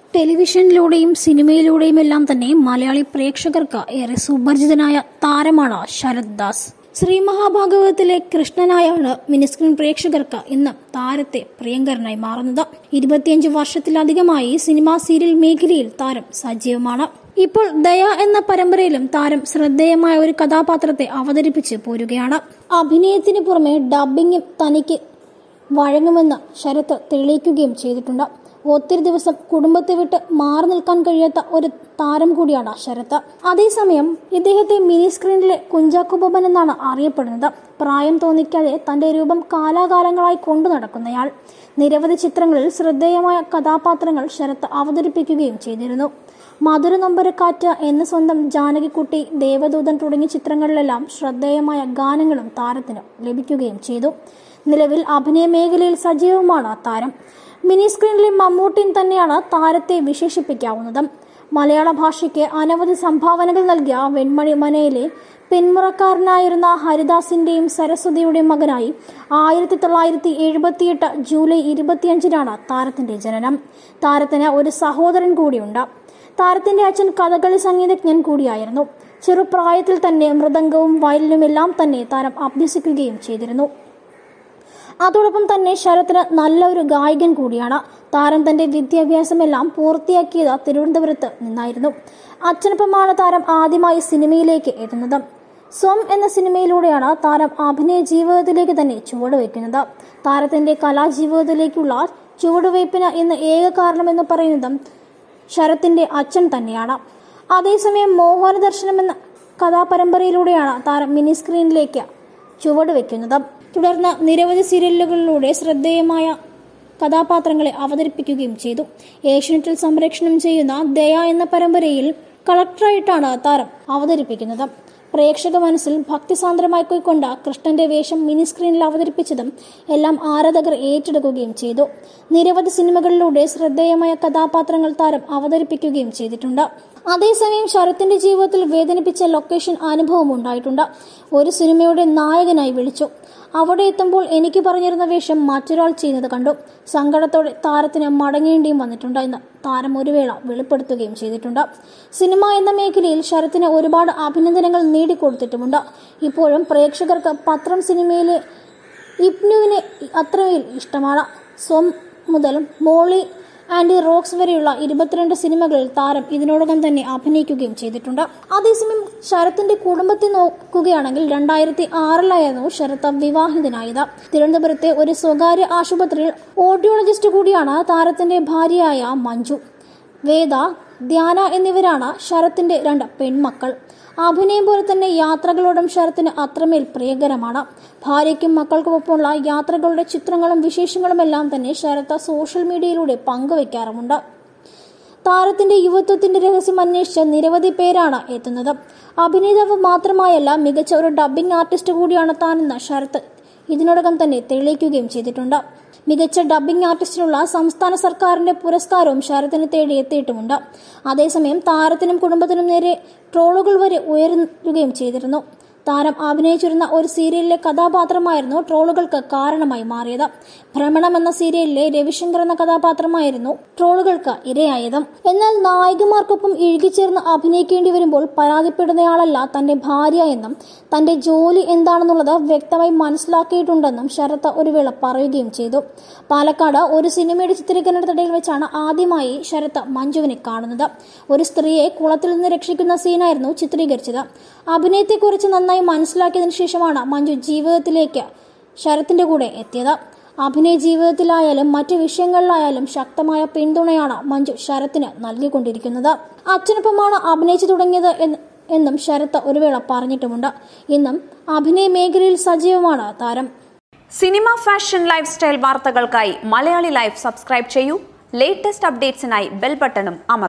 ടെലിവിഷനിലൂടെയും സിനിമയിലൂടെയും എല്ലാം തന്നെ മലയാളി പ്രേക്ഷകർക്ക് ഏറെ സുപരിചിതനായ താരമാണ് ശരത് ദാസ് ശ്രീ മഹാഭാഗവതത്തിലെ കൃഷ്ണനായാണ് മിനിസ്ക്രീൻ പ്രേക്ഷകർക്ക് ഇന്ന് താരത്തെ പ്രിയങ്കരനായി മാറുന്നത് ഇരുപത്തിയഞ്ച് വർഷത്തിലധികമായി സിനിമാ സീരിയൽ മേഖലയിൽ താരം സജീവമാണ് ഇപ്പോൾ ദയ എന്ന പരമ്പരയിലും താരം ശ്രദ്ധേയമായ ഒരു കഥാപാത്രത്തെ അവതരിപ്പിച്ച് പോരുകയാണ് അഭിനയത്തിന് പുറമെ ഡബ്ബിങ്ങും തനിക്ക് വഴങ്ങുമെന്ന് ശരത്ത് തെളിയിക്കുകയും ചെയ്തിട്ടുണ്ട് ഒത്തിരി ദിവസം കുടുംബത്തെ വിട്ട് മാറി നിൽക്കാൻ കഴിയാത്ത ഒരു താരം കൂടിയാണ് ശരത്ത് അതേസമയം ഇദ്ദേഹത്തെ മിനി സ്ക്രീനിലെ കുഞ്ചാക്കോ ബോബൻ എന്നാണ് അറിയപ്പെടുന്നത് പ്രായം തോന്നിക്കാതെ തന്റെ രൂപം കാലാകാലങ്ങളായി കൊണ്ടു നടക്കുന്നയാൾ നിരവധി ചിത്രങ്ങളിൽ ശ്രദ്ധേയമായ കഥാപാത്രങ്ങൾ ശരത്ത് അവതരിപ്പിക്കുകയും ചെയ്തിരുന്നു മധുര നൊമ്പരക്കാറ്റ് എന്ന സ്വന്തം ജാനകിക്കുട്ടി ദേവദൂതൻ തുടങ്ങിയ ചിത്രങ്ങളിലെല്ലാം ശ്രദ്ധേയമായ ഗാനങ്ങളും താരത്തിന് ലഭിക്കുകയും ചെയ്തു നിലവിൽ അഭിനയ മേഖലയിൽ സജീവമാണ് താരം മിനി സ്ക്രീനിലെ മമ്മൂട്ടിൻ തന്നെയാണ് താരത്തെ വിശേഷിപ്പിക്കാവുന്നത് മലയാള ഭാഷയ്ക്ക് അനവധി സംഭാവനകൾ നൽകിയ വെൺമണി മനയിലെ പിന്മുറക്കാരനായിരുന്ന ഹരിദാസിന്റെയും സരസ്വതിയുടെയും മകനായി ആയിരത്തി തൊള്ളായിരത്തി എഴുപത്തിയെട്ട് ജൂലൈ ഇരുപത്തിയഞ്ചിനാണ് താരത്തിന്റെ ജനനം താരത്തിന് ഒരു സഹോദരൻ കൂടിയുണ്ട് താരത്തിന്റെ അച്ഛൻ കഥകളി സംഗീതജ്ഞൻ കൂടിയായിരുന്നു ചെറുപ്രായത്തിൽ തന്നെ മൃദംഗവും വയലിനും എല്ലാം തന്നെ താരം അഭ്യസിക്കുകയും ചെയ്തിരുന്നു അതോടൊപ്പം തന്നെ ശരത്തിന് നല്ല ഒരു ഗായകൻ കൂടിയാണ് താരം തന്റെ വിദ്യാഭ്യാസമെല്ലാം പൂർത്തിയാക്കിയത് തിരുവനന്തപുരത്ത് നിന്നായിരുന്നു അച്ഛനൊപ്പമാണ് താരം ആദ്യമായി സിനിമയിലേക്ക് എത്തുന്നത് സ്വം എന്ന സിനിമയിലൂടെയാണ് താരം അഭിനയ ജീവിതത്തിലേക്ക് തന്നെ ചുവടുവെക്കുന്നത് താരത്തിന്റെ കലാജീവിതത്തിലേക്കുള്ള ചുവടുവയ്പ്പിന് ഇന്ന് ഏക കാരണമെന്ന് പറയുന്നതും ശരത്തിന്റെ അച്ഛൻ തന്നെയാണ് അതേസമയം മോഹന ദർശനം എന്ന കഥാപരമ്പരയിലൂടെയാണ് താരം മിനി സ്ക്രീനിലേക്ക് ചുവടുവെക്കുന്നത് തുടർന്ന് നിരവധി സീരിയലുകളിലൂടെ ശ്രദ്ധേയമായ കഥാപാത്രങ്ങളെ അവതരിപ്പിക്കുകയും ചെയ്തു ഏഷ്യനെറ്റിൽ സംപ്രേഷണം ചെയ്യുന്ന ദയ എന്ന പരമ്പരയിൽ കളക്ടറായിട്ടാണ് താരം അവതരിപ്പിക്കുന്നത് പ്രേക്ഷക മനസ്സിൽ ഭക്തിസാന്ദ്രമായി കൈക്കൊണ്ട കൃഷ്ണന്റെ വേഷം മിനി സ്ക്രീനിൽ അവതരിപ്പിച്ചതും എല്ലാം ആരാധകർ ഏറ്റെടുക്കുകയും ചെയ്തു നിരവധി സിനിമകളിലൂടെ ശ്രദ്ധേയമായ കഥാപാത്രങ്ങൾ താരം അവതരിപ്പിക്കുകയും ചെയ്തിട്ടുണ്ട് അതേസമയം ശരത്തിന്റെ ജീവിതത്തിൽ വേദനിപ്പിച്ച ലൊക്കേഷൻ അനുഭവം ഉണ്ടായിട്ടുണ്ട് ഒരു സിനിമയുടെ നായകനായി വിളിച്ചു അവിടെ എത്തുമ്പോൾ എനിക്ക് പറഞ്ഞിരുന്ന വേഷം മറ്റൊരാൾ ചെയ്യുന്നത് കണ്ടു സങ്കടത്തോടെ താരത്തിന് മടങ്ങേണ്ടിയും വന്നിട്ടുണ്ട് എന്ന് താരം ഒരു വേള വെളിപ്പെടുത്തുകയും ചെയ്തിട്ടുണ്ട് സിനിമ എന്ന മേഖലയിൽ ശരത്തിന് ഒരുപാട് അഭിനന്ദനങ്ങൾ നേടിക്കൊടുത്തിട്ടുമുണ്ട് ഇപ്പോഴും പ്രേക്ഷകർക്ക് പത്രം സിനിമയിലെ ഇബ്നുവിനെ അത്രമേൽ ഇഷ്ടമാണ് സ്വം മുതൽ മോളി ആൻഡി റോക്സ് വരെയുള്ള ഇരുപത്തിരണ്ട് സിനിമകളിൽ താരം ഇതിനോടകം തന്നെ അഭിനയിക്കുകയും ചെയ്തിട്ടുണ്ട് അതേസമയം ശരത്തിന്റെ കുടുംബത്തെ നോക്കുകയാണെങ്കിൽ രണ്ടായിരത്തി ആറിലായിരുന്നു ശരത്ത് വിവാഹിതനായത് തിരുവനന്തപുരത്തെ ഒരു സ്വകാര്യ ആശുപത്രിയിൽ ഓഡിയോളജിസ്റ്റ് കൂടിയാണ് താരത്തിന്റെ ഭാര്യയായ മഞ്ജു വേദ ധ്യാന എന്നിവരാണ് ശരത്തിന്റെ രണ്ട് പെൺമക്കൾ അഭിനയം പോലെ തന്നെ യാത്രകളോടും ശരത്തിന് അത്രമേൽ പ്രിയകരമാണ് ഭാര്യയ്ക്കും മക്കൾക്കുമൊപ്പമുള്ള യാത്രകളുടെ ചിത്രങ്ങളും വിശേഷങ്ങളും എല്ലാം തന്നെ ശരത്ത് സോഷ്യൽ മീഡിയയിലൂടെ പങ്കുവയ്ക്കാറുമുണ്ട് താരത്തിന്റെ യുവത്വത്തിന്റെ രഹസ്യം അന്വേഷിച്ച നിരവധി പേരാണ് എത്തുന്നത് അഭിനേതാവ് മാത്രമായല്ല മികച്ച ഒരു ഡബ്ബിംഗ് ആർട്ടിസ്റ്റ് കൂടിയാണ് താനെന്ന് ശരത്ത് ഇതിനോടകം തന്നെ തെളിയിക്കുകയും ചെയ്തിട്ടുണ്ട് മികച്ച ഡബ്ബിംഗ് ആർട്ടിസ്റ്റിനുള്ള സംസ്ഥാന സർക്കാരിന്റെ പുരസ്കാരവും ശരത്തിന് തേടി എത്തിയിട്ടുമുണ്ട് അതേസമയം താരത്തിനും കുടുംബത്തിനും നേരെ ട്രോളുകൾ വരെ ഉയരുകയും ചെയ്തിരുന്നു താരം അഭിനയിച്ചിരുന്ന ഒരു സീരിയലിലെ കഥാപാത്രമായിരുന്നു ട്രോളുകൾക്ക് കാരണമായി മാറിയത് ഭ്രമണം എന്ന സീരിയലിലെ രവിശങ്കർ എന്ന കഥാപാത്രമായിരുന്നു ട്രോളുകൾക്ക് ഇരയായത് എന്നാൽ നായികമാർക്കൊപ്പം ഇഴുകിച്ചേർന്ന് അഭിനയിക്കേണ്ടി വരുമ്പോൾ പരാതിപ്പെടുന്നയാളല്ല തന്റെ ഭാര്യ എന്നും തന്റെ ജോലി എന്താണെന്നുള്ളത് വ്യക്തമായി മനസ്സിലാക്കിയിട്ടുണ്ടെന്നും ശരത്ത് ഒരു വേള പറയുകയും ചെയ്തു പാലക്കാട് ഒരു സിനിമയുടെ ചിത്രീകരണത്തിനിടയിൽ വെച്ചാണ് ആദ്യമായി ശരത്ത് മഞ്ജുവിനെ കാണുന്നത് ഒരു സ്ത്രീയെ കുളത്തിൽ നിന്ന് രക്ഷിക്കുന്ന സീനായിരുന്നു ചിത്രീകരിച്ചത് അഭിനയത്തെക്കുറിച്ച് നന്നായി മനസ്സിലാക്കിയതിനു ശേഷമാണ് മഞ്ജു ജീവിതത്തിലേക്ക് ശരത്തിന്റെ കൂടെ എത്തിയത് അഭിനയ ജീവിതത്തിലായാലും മറ്റു വിഷയങ്ങളിലായാലും ശക്തമായ പിന്തുണയാണ് മഞ്ജു ശരത്തിന് നൽകിക്കൊണ്ടിരിക്കുന്നത് അച്ഛനൊപ്പമാണ് അഭിനയിച്ചു തുടങ്ങിയത് എന്നും ശരത്ത് ഒരു വേള പറഞ്ഞിട്ടുമുണ്ട് ഇന്നും അഭിനയ മേഖലയിൽ സജീവമാണ് താരം സിനിമ ഫാഷൻ ലൈഫ് സ്റ്റൈൽ വാർത്തകൾക്കായി മലയാളി ലൈഫ് സബ്സ്ക്രൈബ് ചെയ്യൂ ലേറ്റസ്റ്റ് അപ്ഡേറ്റ്സിനായി ബെൽ ബട്ടണും അമർ